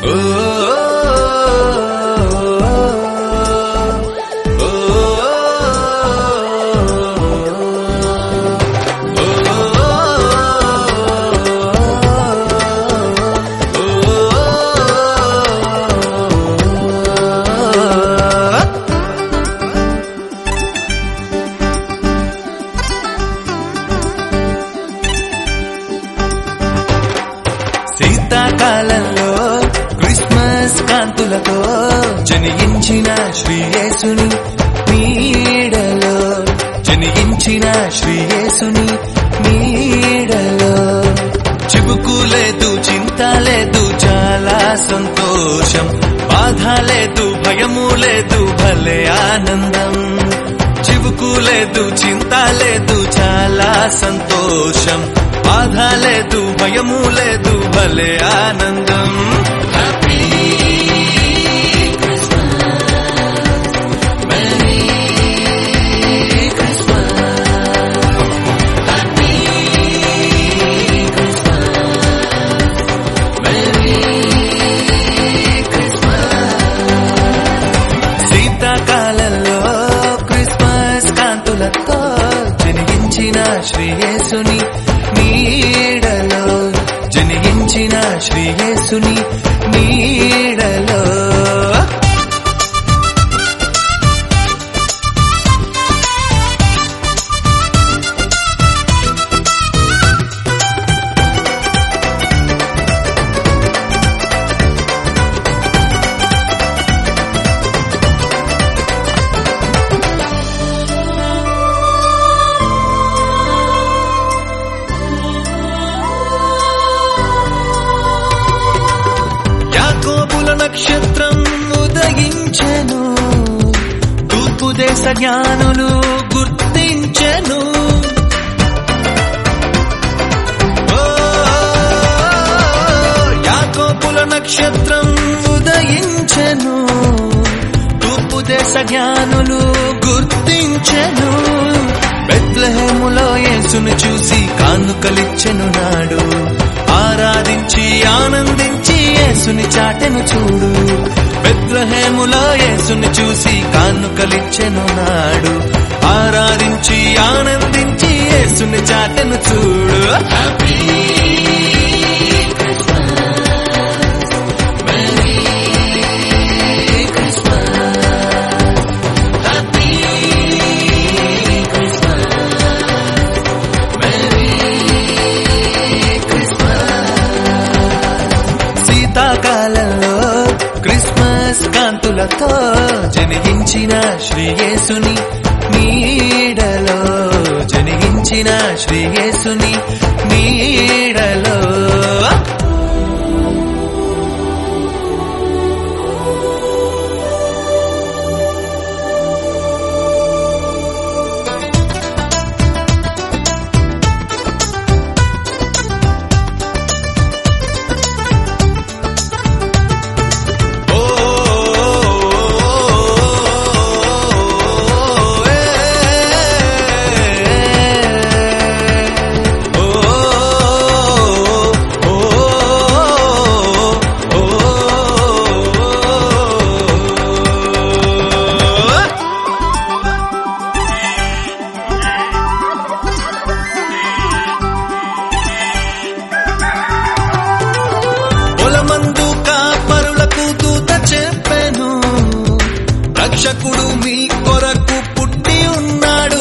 శీతాకాలంలో క్రిస్మస్ కాంతులతో జనించిన శ్రీయేసుని నీడలో జనించిన శ్రీయేసుని నీడలో చిబుకు లేదు చింత లేదు చాలా సంతోషం బాధ లేదు భయము లేదు భలే ఆనందం చివుకు లేదు చింత లేదు చాలా సంతోషం బాధ లేదు భయము లేదు భలే ఆనందం హ్యాపీ శీతాకాలంలో క్రిస్మస్ కాంతులతో జనించిన శ్రీయేసుని నీడలో జనించిన శ్రీయేసుని నీడలో యాకోబుల నక్షత్రం ఉదయించెను తూర్పు దేశ జ్ఞానులు గుర్తించెను ఓ, యాకోబుల నక్షత్రం ఉదయించెను తూర్పు దేశ జ్ఞానులు గుర్తించెను బెత్లహేములో యేసును చూసి కానుకలిచ్చెను నాడు ఆరాధించి ఆనందించి యేసుని చాటెను చూడు బెత్లహేములో యేసుని చూసి కానుకలిచ్చెను నాడు ఆరాధించి ఆనందించి యేసుని చాటెను చూడు హ్యాపీ శీతాకాలంలో క్రిస్మస్ కాంతులతో జనించిన శ్రీయేసుని నీడలో జనించిన శ్రీయేసుని నీడలో ఓ పొలమందు కాపరులకు దూత చెప్పెను రక్షకుడు మీ కొరకు పుట్టి ఉన్నాడు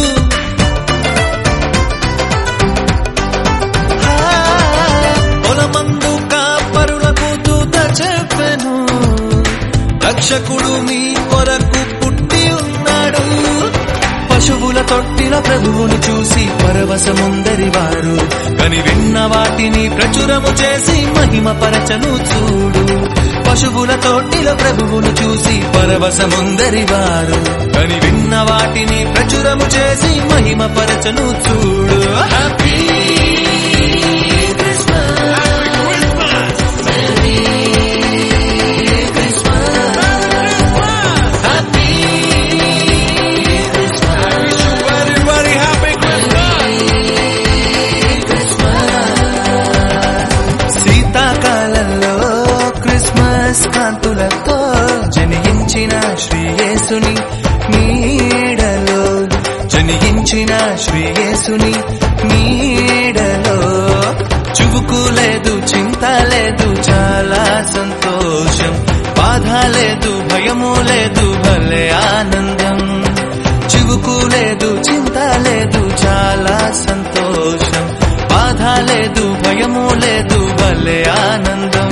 ఆ, పొలమందు కాపరులకు దూత చెప్పెను రక్షకుడు మీ కొరకు పుట్టి ఉన్నాడు పశువుల తొట్టిల ప్రభువును చూసి పరవశముందరి వారు కని విన్న వాటిని ప్రచురము చేసి మహిమ పరచను చూడు పశువుల తొట్టిల ప్రభువును చూసి పరవశముందరి వారు కని విన్న వాటిని ప్రచురము చేసి మహిమ పరచను చూడు happy Very, very happy Christmas. శీతాకాలంలో క్రిస్మస్ నిలిచిన శ్రీయేసుని నీడలో చువుకు లేదు చింత లేదు చాలా సంతోషం బాధ లేదు భయము లేదు భలే ఆనందం చివుకు లేదు చింత లేదు చాలా సంతోషం బాధ లేదు భయము లేదు భలే ఆనందం